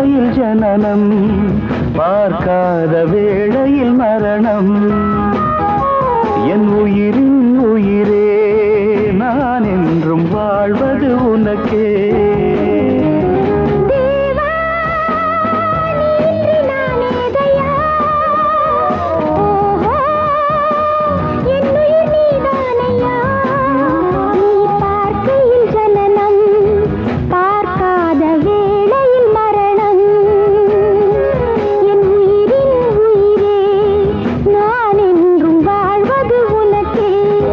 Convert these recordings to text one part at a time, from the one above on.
பார்க்கையில் ஜனனம் பார்க்காத வேளையில் மரணம் என் உயிரின் உயிரே நான் என்றும் வாழ்வது உனக்கே தேவா நீன்றி நானேதையா ஓஹோ என்னுயிர் நீதானையா நீ பார்க்கையில் ஜனனம் பார்க்காத வேளையில் மரணம் என் உயிரின் உயிரே நான் என்றும் வாழ்வது உனக்கே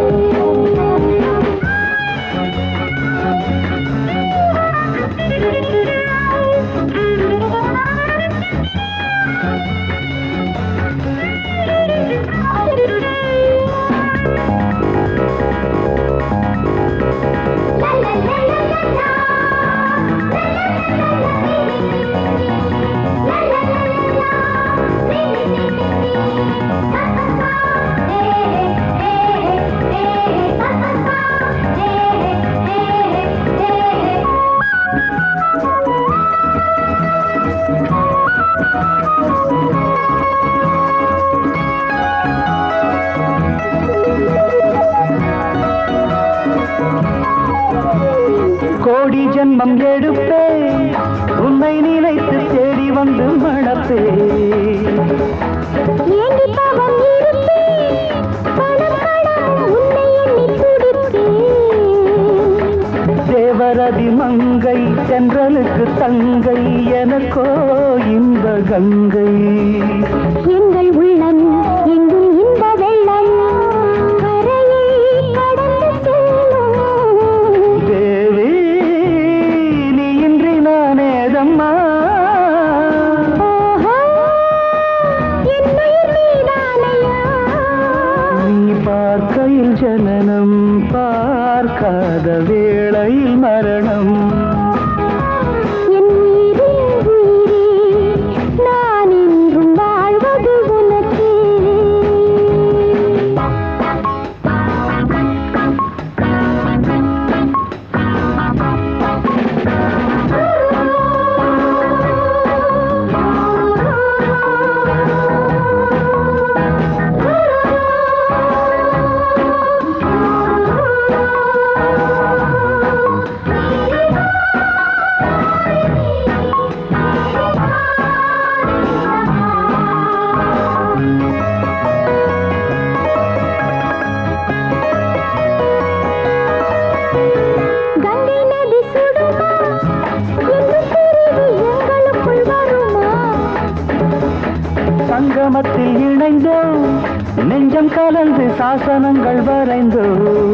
கோடி ஜென்மம் எடுப்பேன் உன்னை நினைத்து தேடி வந்து மணப்பேன் ஏங்கி பாவம் இருப்பேன் பணம் கடன் உன்னை எண்ணி துடிப்பேன் தேவரதி மங்கை தென்றலுக்கு தங்கை எனக்கோ இந்த கங்கை எங்கள் உள்ளம் எங்கும் இன்ப வெள்ளம் கரையை கடந்து செல்லும் தேவி நீ இன்றி நானேதம்மா ஓஹோ என்னுயிர் நீதானையா நீ பார்க்கையில் ஜனனம் பார்க்காத வேளையில் மரணம் என் உயிரின் உயிரே நான் என்றும் வாழ்வது உனக்கே கங்கை நதி சுடுமா என்று பிரிவு எங்களுக்குள் வருமா சங்கமத்தில் இணைந்தோம் நெஞ்சம் கலந்து சாசனங்கள் வரைந்தோம்